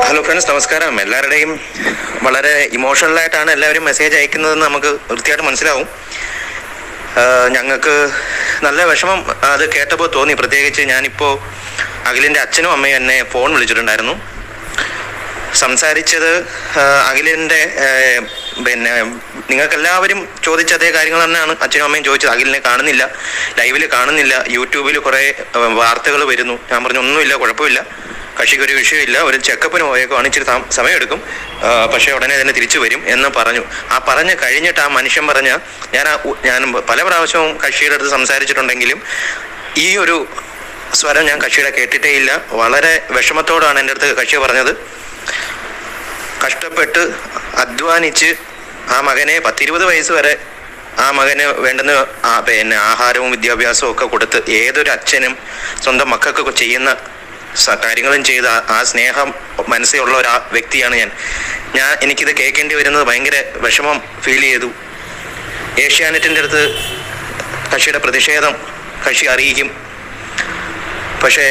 hello friends നമസ്കാരം എല്ലാവരുടെയും വളരെ ഇമോഷണലായിട്ടാണ് എല്ലാവരും മെസ്സേജ് അയക്കുന്നതെന്ന് നമുക്ക് വൃത്തിയായിട്ട് മനസ്സിലാവും ആഹ് ഞങ്ങൾക്ക് നല്ല വിഷമം അത് കേട്ടപ്പോൾ തോന്നി പ്രത്യേകിച്ച് ഞാനിപ്പോൾ അഖിലിൻ്റെ അച്ഛനും അമ്മയും എന്നെ ഫോൺ വിളിച്ചിട്ടുണ്ടായിരുന്നു സംസാരിച്ചത് ആഹ് അഖിലിൻ്റെ ആഹ് പിന്നെ നിങ്ങൾക്ക് എല്ലാവരും ചോദിച്ച അതേ കാര്യങ്ങൾ തന്നെയാണ് അച്ഛനും അമ്മയും ചോദിച്ചത് അഖിലിനെ കാണുന്നില്ല ലൈവിൽ കാണുന്നില്ല യൂട്യൂബിൽ കുറേ വാർത്തകൾ വരുന്നു ഞാൻ പറഞ്ഞു ഒന്നുമില്ല കുഴപ്പമില്ല കക്ഷിക്ക് ഒരു വിഷയമില്ല ഒരു ചെക്കപ്പിന് പോയേക്കുവാണ് ഇച്ചിരി താം- സമയമെടുക്കും ആ, പക്ഷേ ഉടനെ തന്നെ തിരിച്ചു വരും എന്ന് പറഞ്ഞു ആ പറഞ്ഞ് കഴിഞ്ഞിട്ട് ആ മനുഷ്യൻ പറഞ്ഞ ഞാൻ ആ ഉ- ഞാൻ പല പ്രാവശ്യവും കക്ഷിയുടെ അടുത്ത് സംസാരിച്ചിട്ടുണ്ടെങ്കിലും ഈ ഒരു സ്വരം ഞാൻ കക്ഷിയുടെ കേട്ടിട്ടേ ഇല്ല വളരെ വിഷമത്തോടാണ് എൻ്റെ അടുത്ത് കക്ഷി പറഞ്ഞത് കഷ്ടപ്പെട്ട് അധ്വാനിച്ച് ആ മകനെ പത്തിരുപത് വയസ്സ് വരെ ആ മകന് വേണ്ടുന്ന ആ പിന്നെ ആഹാരവും വിദ്യാഭ്യാസവും ഒക്കെ കൊടുത്ത് ഏതൊരു അച്ഛനും സ്വന്തം മക്കൾക്ക് ചെയ്യുന്ന സ- കാര്യങ്ങളും ചെയ്ത ആ- ആ സ്നേഹം മനസ്സിലുള്ള ഒരു ആ വ്യക്തിയാണ് ഞാൻ ഞാൻ എനിക്കിത് കേൾക്കേണ്ടി വരുന്നത് ഭയങ്കര വിഷമം ഫീൽ ചെയ്തു ഏഷ്യാനെറ്റിൻ്റെ അടുത്ത് കക്ഷിയുടെ പ്രതിഷേധം കക്ഷി അറിയിക്കും പക്ഷേ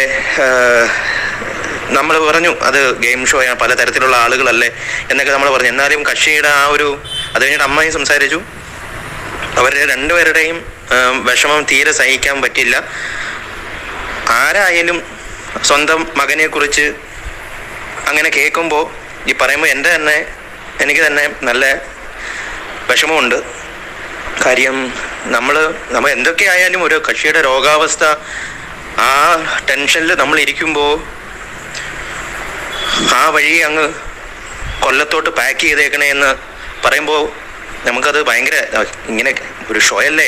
നമ്മൾ പറഞ്ഞു അത് ഗെയിം ഷോയാണ് പലതരത്തിലുള്ള ആളുകളല്ലേ എന്നൊക്കെ നമ്മൾ പറഞ്ഞു എന്നാലും കക്ഷിയുടെ ആ ഒരു അത് കഴിഞ്ഞിട്ട് അമ്മയും സംസാരിച്ചു അവരുടെ രണ്ടുപേരുടെയും ആ, വിഷമം തീരെ സഹിക്കാൻ പറ്റില്ല ആരായാലും സ്വന്തം മകനെ കുറിച്ച് അങ്ങനെ കേൾക്കുമ്പോൾ ഈ പറയുമ്പോൾ എൻ്റെ തന്നെ എനിക്ക് തന്നെ നല്ല വിഷമമുണ്ട് കാര്യം നമ്മൾ നമ്മൾ എന്തൊക്കെ ആയാലും ഒരു കക്ഷിയുടെ രോഗാവസ്ഥ ആ ടെൻഷനിൽ നമ്മൾ ഇരിക്കുമ്പോൾ ആ വഴി അങ്ങ് കൊല്ലത്തോട്ട് പാക്ക് ചെയ്തേക്കണേ എന്ന് പറയുമ്പോൾ നമുക്കത് ഭയങ്കര ആ, ഇങ്ങനെ ഒരു ഷോ അല്ലേ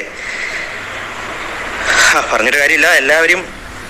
ആ, പറഞ്ഞിട്ട് കാര്യമില്ല എല്ലാവരും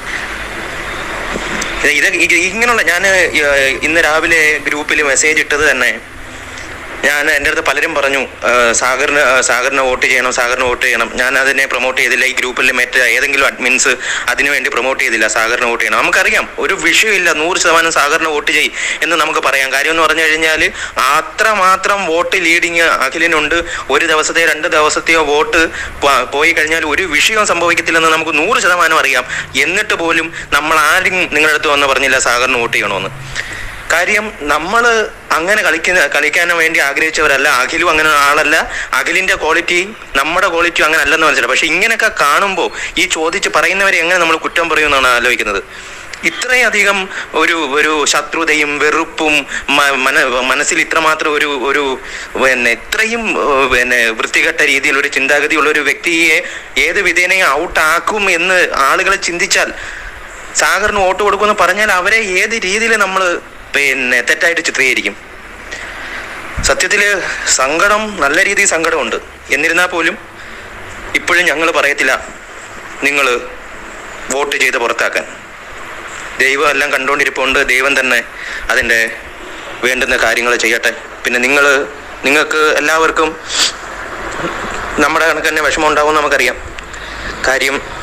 ഇത് ഇത് ഇങ്ങനെയുള്ള ഞാൻ ഇന്ന് രാവിലെ ഗ്രൂപ്പിൽ മെസ്സേജ് ഇട്ടത് തന്നെ ഞാൻ എൻ്റെ അടുത്ത് പലരും പറഞ്ഞു ആ, സാഗറിന് ആ, സാഗറിന് വോട്ട് ചെയ്യണം സാഗറിന് വോട്ട് ചെയ്യണം ഞാൻ അതിനെ പ്രൊമോട്ട് ചെയ്തില്ല ഈ ഗ്രൂപ്പിൽ മറ്റ് ഏതെങ്കിലും അഡ്മിൻസ് അതിനു വേണ്ടി പ്രൊമോട്ട് ചെയ്തില്ല സാഗറിന് വോട്ട് ചെയ്യണം നമുക്കറിയാം ഒരു വിഷയമില്ല നൂറ് ശതമാനം സാഗറിന് വോട്ട് ചെയ്യും എന്ന് നമുക്ക് പറയാം കാര്യം എന്ന് പറഞ്ഞു കഴിഞ്ഞാൽ അത്രമാത്രം വോട്ട് ലീഡിങ് അഖിലിനുണ്ട് ഒരു ദിവസത്തെ രണ്ട് ദിവസത്തെയോ വോട്ട് പ- പോയി കഴിഞ്ഞാൽ ഒരു വിഷയവും സംഭവിക്കത്തില്ലെന്ന് നമുക്ക് നൂറ് ശതമാനം അറിയാം എന്നിട്ട് പോലും നമ്മൾ ആരും നിങ്ങളുടെ അടുത്ത് വന്ന് പറഞ്ഞില്ല സാഗറിന് വോട്ട് ചെയ്യണമെന്ന് കാര്യം നമ്മൾ അങ്ങനെ കളിക്കുന്ന കളിക്കാൻ വേണ്ടി ആഗ്രഹിച്ചവരല്ല അഖിലും അങ്ങനെ ആളല്ല അഖിലിന്റെ ക്വാളിറ്റി നമ്മുടെ ക്വാളിറ്റി അങ്ങനെ അല്ലെന്ന് മനസ്സിലായി പക്ഷെ ഇങ്ങനെയൊക്കെ കാണുമ്പോൾ ഈ ചോദിച്ച് പറയുന്നവരെ എങ്ങനെ നമ്മൾ കുറ്റം പറയുമെന്നാണ് ആലോചിക്കുന്നത് ഇത്രയധികം ഒരു ഒരു ശത്രുതയും വെറുപ്പും മ- മന മനസ്സിൽ ഇത്രമാത്രം ഒരു ഒരു പിന്നെ ഇത്രയും ഏർ, പിന്നെ വൃത്തികെട്ട രീതിയിൽ ഒരു ചിന്താഗതിയുള്ള ഒരു വ്യക്തിയെ ഏത് വിധേനയും ഔട്ടാക്കും എന്ന് ആളുകൾ ചിന്തിച്ചാൽ സാഗറിന് വോട്ട് കൊടുക്കുമെന്ന് പറഞ്ഞാൽ അവരെ ഏത് രീതിയിൽ നമ്മൾ പിന്നെ തെറ്റായിട്ട് ചിത്രീകരിക്കും സത്യത്തിൽ സങ്കടം നല്ല രീതിയിൽ സങ്കടമുണ്ട് എന്നിരുന്നാൽ പോലും ഇപ്പോഴും ഞങ്ങൾ പറയത്തില്ല നിങ്ങൾ വോട്ട് ചെയ്ത് പുറത്താക്കാൻ ദൈവം എല്ലാം കണ്ടുകൊണ്ടിരിപ്പുണ്ട് ദൈവം തന്നെ അതിൻ്റെ വേണ്ടുന്ന കാര്യങ്ങൾ ചെയ്യട്ടെ പിന്നെ നിങ്ങൾ നിങ്ങൾക്ക് എല്ലാവർക്കും നമ്മുടെ കണക്ക് തന്നെ വിഷമം ഉണ്ടാവും നമുക്കറിയാം കാര്യം